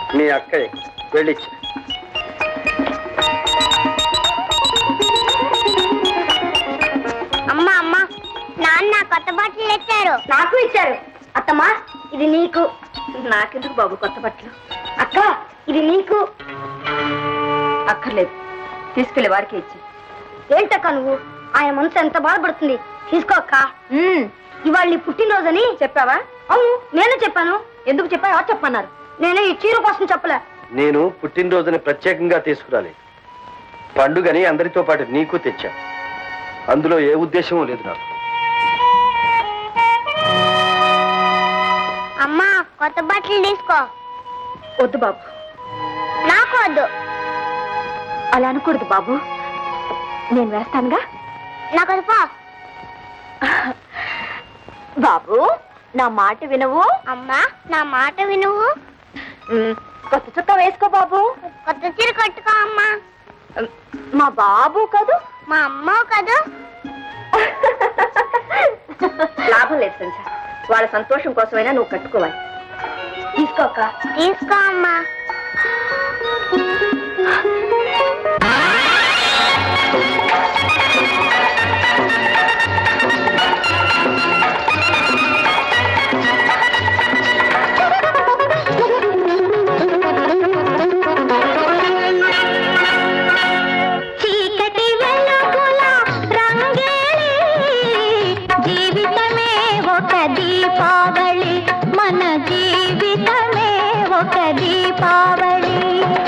మీ అక్కయ్య వెళ్ళిచ్చి అమ్మా అమ్మా నాన్న కొత్త బట్టలు ఇచ్చారు నాకు ఇచ్చారు అత్తమ్మా ఇది నీకు నాకెందుకు బాబు కొత్త బట్టలు అక్క ఇది నీకు అక్కర్లేదు తీసుకెళ్లి వారికి ఇచ్చి ఏంటక్క నువ్వు ఆయన మనసు ఎంత బాధపడుతుంది తీసుకో అక్క ఇవాళ నీ పుట్టినరోజని చెప్పావా అవును నేనే చెప్పాను ఎందుకు చెప్పావా చెప్పన్నారు నేనే ఈ చీర కోసం చెప్పలే నేను పుట్టినరోజుని ప్రత్యేకంగా తీసుకురాలేదు పండుగని అందరితో పాటు నీకు తెచ్చా అందులో ఏ ఉద్దేశమూ లేదు నాకు అమ్మా కొత్త బట్టలు తీసుకో వద్దు బాబు నాకు వద్దు అలా అనకూడదు బాబు నేను వేస్తానుగా నాకు వద్దు పో బాబు నా మాట వినవు అమ్మా నా మాట వినువు ఉమ్, కొత్త చుక్క వేసుకో బాబు కొత్త చీర కట్టుకో అమ్మా ఉమ్, మా బాబు కదూ మా అమ్మ కదూ లాభం లేదు సంచ వాళ్ళ సంతోషం కోసమైనా నువ్వు కట్టుకోవాలి తీసుకోక తీసుకో అమ్మా చీకటి వెలుగుల రంగేలి జీవితమే ఒక దీపావళి మన జీవితమే ఒక దీపావళి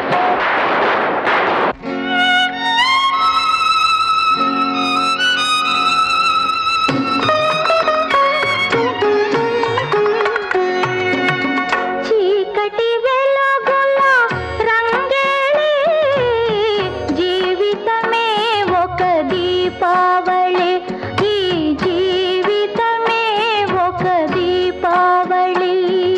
చీకటి వెలుగుల రంగేలి జీవితమే ఒక దీపావళి ఈ జీవితమే ఒక దీపావళి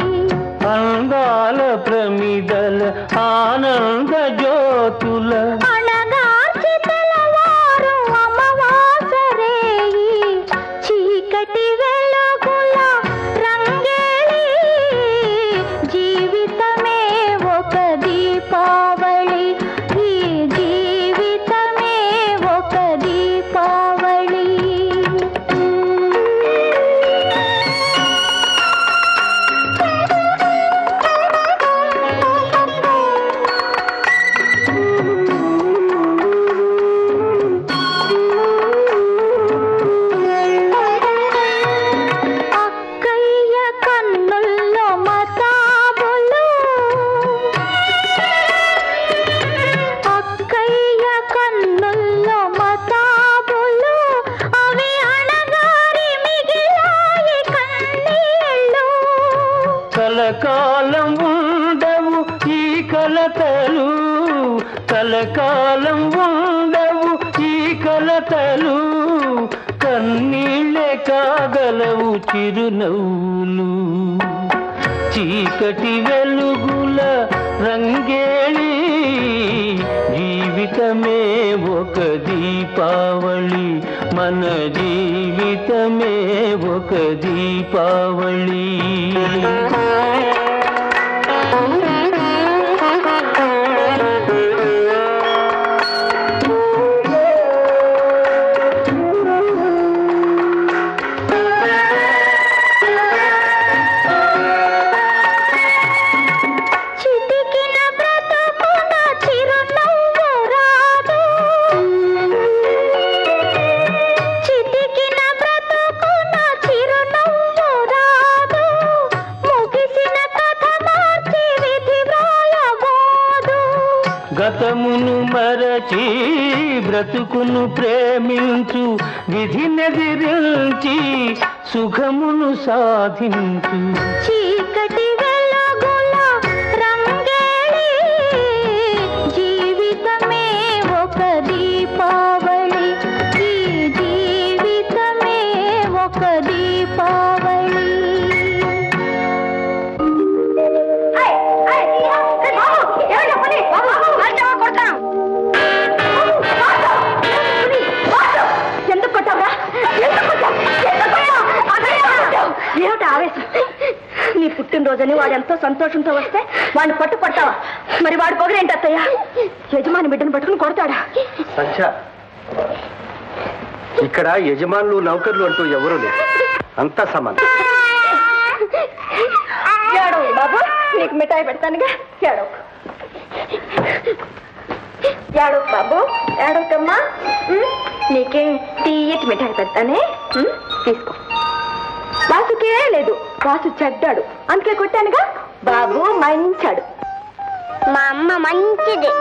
అందాల ప్రమిదల ఆనంద జ్యోతుల అణగార్చి తెల్లవారు అమావాసరేయి చీకటి వెలుగుల రంగేలి జీవితమే ఒక దీపావళి ఈ జీవితమే ఒక దీపావళి అక్కయ్య కన్నుల్లో మతాబులు అక్కయ్య కన్నుల్లో మతాబులు అవి అణగారి మిగిలాయి కన్నీళ్ళు కలకాలం ఉండవు ఈ కలతలు కలకాలం ఉండవు ఈ కలతలు కన్నీళ్ళే కాగలవు చిరునవ్వులు చీకటి వెలుగుల రంగేళి జీవితమే ఒక దీపావళి మన జీవితమే ఒక దీపావళి చితికిన బ్రతుకున చిరునవ్వు రాదు చితికిన బ్రతుకున చిరునవ్వు రాదు ముగిసిన కథ మార్చి విధి వ్రాయబోదు గతమును మరచి బ్రతుకును ప్రేమించు విధినెదిరించి సుఖమును సాధించు చీకటి వెలుగుల రంగేలి జీవితమే ఒక దీపావళి ఈ జీవితమే ఒక దీపావళి ఎందుకు కొట్టావురా ఎందుకు కొట్టావు? ఎందుకు కొట్టావు? అదే ఏమిటి ఆవేశం పుట్టినరోజని వాడు ఎంతో సంతోషంతో వస్తే వాడిని పట్టు పడతావా మరి వాడి పొగరేంటి అత్తయ్య యజమాని బిడ్డను పట్టుకుని కొడతాడా సంచ ఇక్కడ యజమానులు నౌకర్లు అంటూ ఎవరూ లేరు అంతా సమానం ఏడవ బాబు నీకు మిఠాయి పెడతానుగా ఏడవ ఏడవ బాబు ఏడవకమ్మా ఉమ్, నీకే తీయటి మిఠాయి పెడతానే ఉమ్, తీసుకో వాసుకే లేదు వాసు చెడ్డాడు అందుకే కొట్టానుగా బాబు మంచాడు మా అమ్మ మంచిది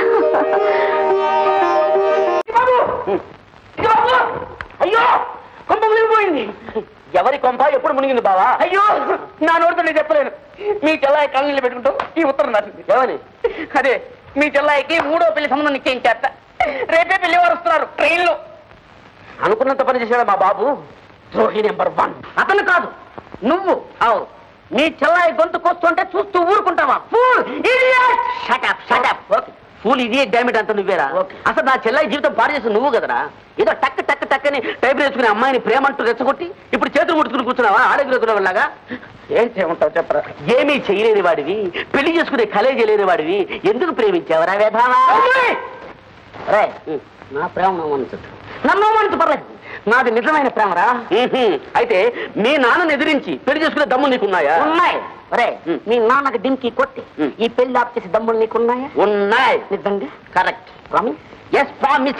అయ్యో కొంప మునిగిపోయింది ఎవరి కొంప ఎప్పుడు మునిగింది బావా అయ్యో నా నోటితో నేను చెప్పలేను మీ చెల్లాయి కళ్ళని పెట్టుకుంటూ ఈ ఉత్తరం రాసింది ఏమని అదే మీ చెల్లాయికి మూడో పెళ్లి సంబంధం నిశ్చయించేట రేపే పెళ్లి వారు వస్తున్నారు ట్రైన్ లో అనుకున్నంత పని చేశాడు మా బాబు ద్రోహి నెంబర్ వన్ అతను కాదు నువ్వు అవును మీ చెల్లాయి గొంతు కోస్తుంటే చూస్తూ ఊరుకుంటావా fool idiot shut up shut up okay fool ఇది డామిట్ అంత నువ్వేరా అసలు నా చెల్లాయి జీవితం పాడు చేసి నువ్వు కదరా ఏదో టక్ టక్ టక్ అని టైప్ నేర్చుకునే అమ్మాయిని ప్రేమ అంటూ రెచ్చగొట్టి ఇప్పుడు చేతులు ముట్టుకుని కూర్చున్నావా ఆడగిరెత్తున్నలాగా ఏం చేయమంటావు చెప్పరా ఏమీ చేయలేని వాడివి పెళ్లి చేసుకునే కలే చేయలేని వాడివి ఎందుకు ప్రేమించావరా వేధావా రే నా ప్రేమ నమ్మను నన్ను నమ్మను పర్లేదు నాది నిజమైన ప్రేమరా అయితే మీ నాన్నని ఎదిరించి పెళ్లి చేసుకునే దమ్ములు నీకున్నాయా ఉన్నాయి రే మీ నాన్నకి డింకి కొట్టి ఈ పెళ్లి ఆప్ చేసే దమ్ములు నీకున్నాయా ఉన్నాయి నిజంగా కరెక్ట్ ప్రామిస్ ఎస్ ప్రామిస్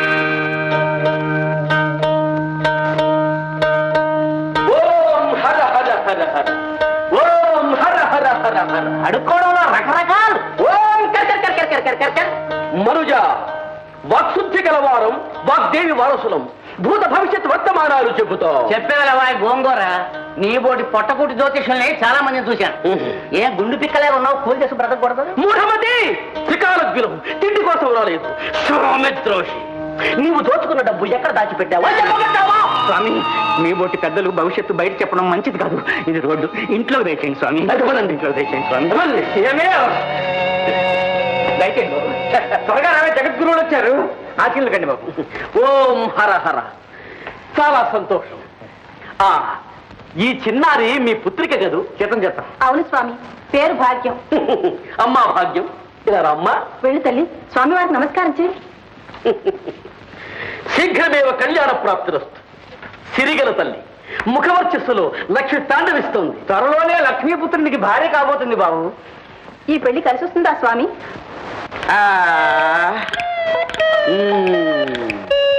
ఓం హర హర హర హర ఓం హర హర హర హర అడుక్కోవడంలో రకరకాలు ఓం కర్ కర్ కర్ కర్ కర్ కర్ కర్ కర్ మనుజ వాక్శుద్ధి గలవారం వాగ్దేవి వారసులం భూత భవిష్యత్ వర్తమానాలు చెబుతా చెప్పేవా గోంగూర నీ బోటి పొట్టకూటి జ్యోతిషుల్ని చాలా మందిని చూశాను ఏ గుండు పిక్కలే ఉన్నావు కూలి చేసి బ్రతకూడదు మూఢమతి త్రికాలజ్ఞులం తిండి కోసం రాలేదు స్వామిద్రోషి నీవు దోచుకున్న డబ్బు ఎక్కడ దాచిపెట్టావా చెప్పమంటావా స్వామి మీ బోటి పెద్దలు భవిష్యత్తు బయట చెప్పడం మంచిది కాదు ఇది రోడ్డు ఇంట్లో వేసేయండి స్వామి అదిగోనండి. ఇంట్లో వేసేయండి స్వామి ఇవ్వండి. ఏమే దయచేయండి బాబు. త్వరగా రావే జగద్గురువులు వచ్చారు ఆశీర్లు కండి బాబు ఓం హర హర చాలా సంతోషం ఆ ఈ చిన్నారి మీ పుత్రిక కదూ చేతం చేస్తాం అవును స్వామి పేరు భాగ్యం అమ్మా భాగ్యం ఇలా అమ్మా వెళ్ళు తల్లి స్వామివారికి నమస్కారం చేయి శీఘ్రమేవ కళ్యాణ ప్రాప్తిరస్తు సిరిగల తల్లి ముఖవర్చస్సులో లక్ష్మి తాండవిస్తోంది త్వరలోనే లక్ష్మీపుత్రునికి భార్య కాబోతుంది బాబు ఈ పెళ్లి కలిసి వస్తుందా స్వామి ఆ, మ్మ్.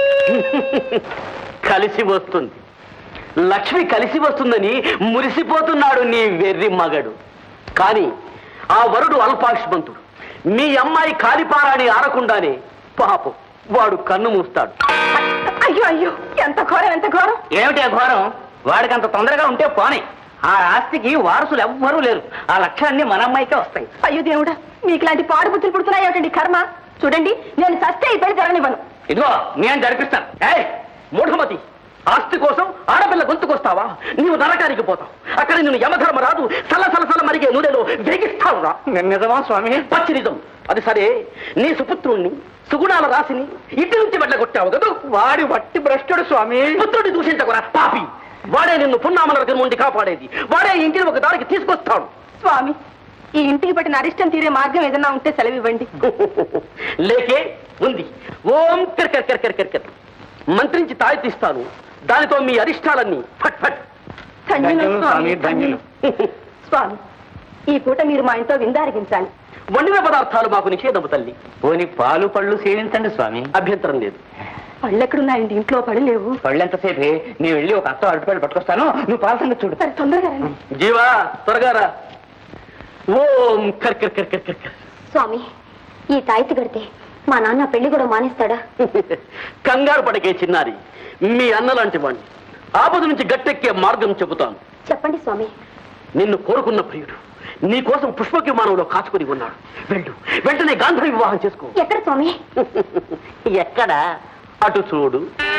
కలిసి వస్తుంది లక్ష్మి కలిసి వస్తుందని మురిసిపోతున్నాడు నీ వెర్రి మగడు కానీ ఆ వరుడు అల్పాయుష్మంతుడు మీ అమ్మాయి కాలిపారాని ఆడకుండానే పాపం వాడు కన్ను మూస్తాడు అయ్యో అయ్యో ఎంత ఘోరం ఎంత ఘోరం ఏమిటి ఆ ఘోరం వాడికి అంత తొందరగా ఉంటే పోనీ ఆ ఆస్తికి వారసులు ఎవ్వరూ లేరు ఆ లక్ష్యాన్ని మన అమ్మాయికే వస్తాయి అయ్యో దేవుడా మీకు ఇలాంటి పాడు బుద్ధులు పుడుతున్నాయి ఏమిటండి కర్మ చూడండి నేను సస్తే ఈ పెళ్లి జరగనివ్వను ఇదిగో నేను జరిపిస్తాను ఏయ్ మూఢమతి ఆస్తి కోసం ఆడపిల్ల గొంతుకొస్తావా నీవు నరకానికి పోతావు అక్కడ నిన్ను యమధర్మరాజు సల సల సల మరిగే నూనెలో వేగిస్తావురా నిజమా స్వామి పచ్చి నిజం అది సరే నీ సుపుత్రుణ్ణి సుగుణాల రాసిని ఇంటి నుంచి వెళ్ళగొట్టావు కదా వాడి వట్టి భ్రష్టుడు స్వామి పుత్రుడిని దూషించకురా పాపి వాడే నిన్ను పున్నామనరకం నుండి కాపాడేది వాడే ఈ ఇంటిని ఒక దారికి తీసుకొస్తాడు స్వామి ఈ ఇంటికి పట్టిన అరిష్టం తీరే మార్గం ఏదైనా ఉంటే సెలవివ్వండి లేకే ఉంది ఓం కిర్కర్ కిర్కర్ కిర్కర్ మంత్రించి తాయి తీస్తాను దానితో మీ అరిష్టాలన్నీ ఫట్ ఫట్ ధన్యులు ధన్యులు స్వామి, ధన్యులు. స్వామి ఈ పూట మీరు మా ఇంట్లో విందారగించాలి వండిన పదార్థాలు మాకు నిషేధము తల్లి పోని పాలు పళ్ళు సేవించండి స్వామి అభ్యంతరం లేదు పళ్ళెక్కడున్నాయండి ఇంట్లో పడి లేవు పళ్ళు ఎంతసేపే నేను వెళ్ళి ఒక అత్త అరటిపళ్ళు పట్టుకొస్తాను నువ్వు పాల సంగతి చూడు సరే తొందరగా రండి జీవా త్వరగా రా ఓం కర్ కర్ కర్ కర్ కర్ కర్. స్వామి ఈ తాయితీ కడితే మా నాన్న పెళ్లి కూడా మానేస్తాడా కంగారు పడకే చిన్నారి మీ అన్నలాంటి వాణ్ణి ఆపద నుంచి గట్టెక్కే మార్గం చెబుతాను చెప్పండి స్వామి నిన్ను కోరుకున్న ప్రియుడు నీ కోసం పుష్పక విమానంలో కాచుకుని ఉన్నాడు వెళ్ళు వెంటనే గాంధర్వ వివాహం చేసుకో ఎక్కడ స్వామి ఎక్కడ అటు చూడు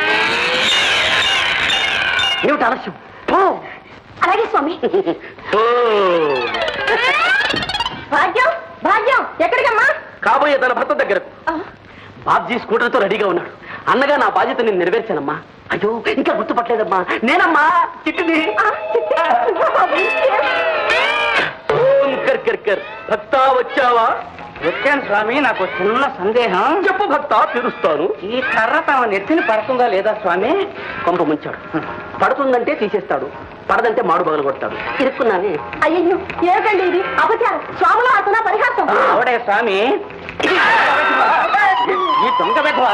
ఏమిటి ఆలస్యం పో. అలాగే స్వామి ఓ. భాగ్యం భాగ్యం ఎక్కడికమ్మా కాబోయే తన భర్త దగ్గరకు ఆ, బాబ్జీ స్కూటర్తో రెడీగా ఉన్నాడు అన్నగా నా బాధ్యత నేను నెరవేర్చానమ్మా అయ్యో ఇంకా గుర్తుపట్టలేదమ్మా నేనమ్మా చిట్టిది ఆ, చిట్టి. గర్గర్ భక్త వచ్చావా వచ్చాను స్వామి నాకు చిన్న సందేహం చెప్పు భక్త తీరుస్తాను ఈ కర్ర తమ నెత్తిన పడుతుందా లేదా స్వామి కొంప ముంచాడు పడుతుందంటే తీసేస్తాడు పడదంటే మాడు బదులు కొడతాడు ఇరుక్కున్నానే అయ్యో ఏమిటండి ఇది అపచారం స్వాముల అతన పరిహాసం ఎవడే స్వామి ఈ దొంగ వెధవ.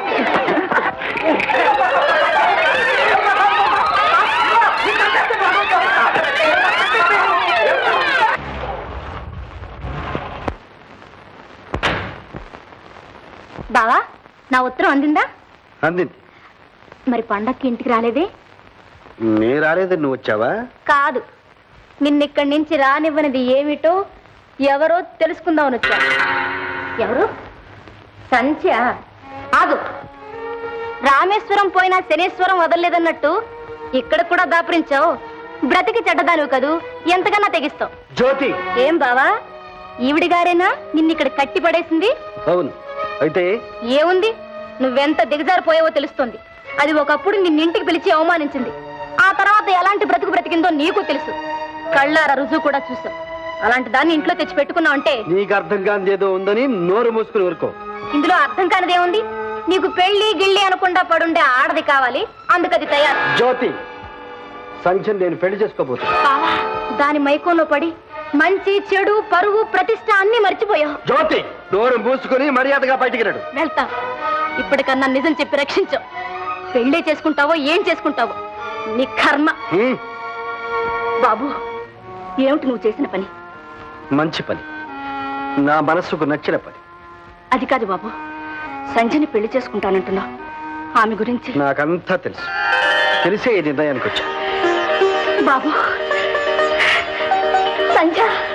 బావా నా ఉత్తరం అందిందా అందింది మరి పండక్కి ఇంటికి రాలేదే నే రాలేదని నువ్వు వచ్చావా కాదు నిన్నిక్కడి నుంచి రానివ్వనిది ఏమిటో ఎవరో తెలుసుకుందామని వచ్చా ఎవరు సంధ్య ఆగు రామేశ్వరం పోయినా శనేశ్వరం వదలలేదన్నట్టు ఇక్కడ కూడా దాపురించావు బ్రతికి చెడ్డదానివి కదూ ఎంతకన్నా తెగిస్తావు జ్యోతి ఏం బావా ఈవిడి గారేనా నిన్నిక్కడ కట్టి పడేసింది అవును అయితే ఏముంది నువ్వెంత దిగజారిపోయావో తెలుస్తోంది అది ఒకప్పుడు నిన్నింటికి పిలిచి అవమానించింది ఆ తర్వాత ఎలాంటి బ్రతుకు బ్రతికిందో నీకు తెలుసు కళ్ళారా రుజువు కూడా చూసావు అలాంటి దాన్ని ఇంట్లో తెచ్చి పెట్టుకున్నావు అంటే నీకు అర్థం కానిది ఏదో ఉందని నోరు మూసుకుని ఊరుకో ఇందులో అర్థం కానిదేముంది నీకు పెళ్లి గిళ్ళి అనకుండా పడుండే ఆడది కావాలి అందుకది తయారు జ్యోతి సంఖ్యను నేను పెళ్లి చేసుకోబోతున్నా బావా, దాని మైకంలో పడి మంచి చెడు పరువు ప్రతిష్ట అన్ని మర్చిపోయావు జ్యోతి నోరు మూసుకుని మర్యాదగా బయటికి రాడు వెళ్తా ఇప్పటికన్నా నిజం చెప్పి రక్షించావు పెళ్లి చేసుకుంటావో ఏం చేసుకుంటావో నీ కర్మ హ్మ్, బాబు ఏమిటి నువ్వు చేసిన పని మంచి పని నా మనస్సుకు నచ్చిన పని అది కాదు బాబు సంజయని పెళ్లి చేసుకుంటానంటున్నావు ఆమె గురించి నాకంతా తెలుసు తెలిసే ఈ నిర్ణయానికి వచ్చా బాబు సంజ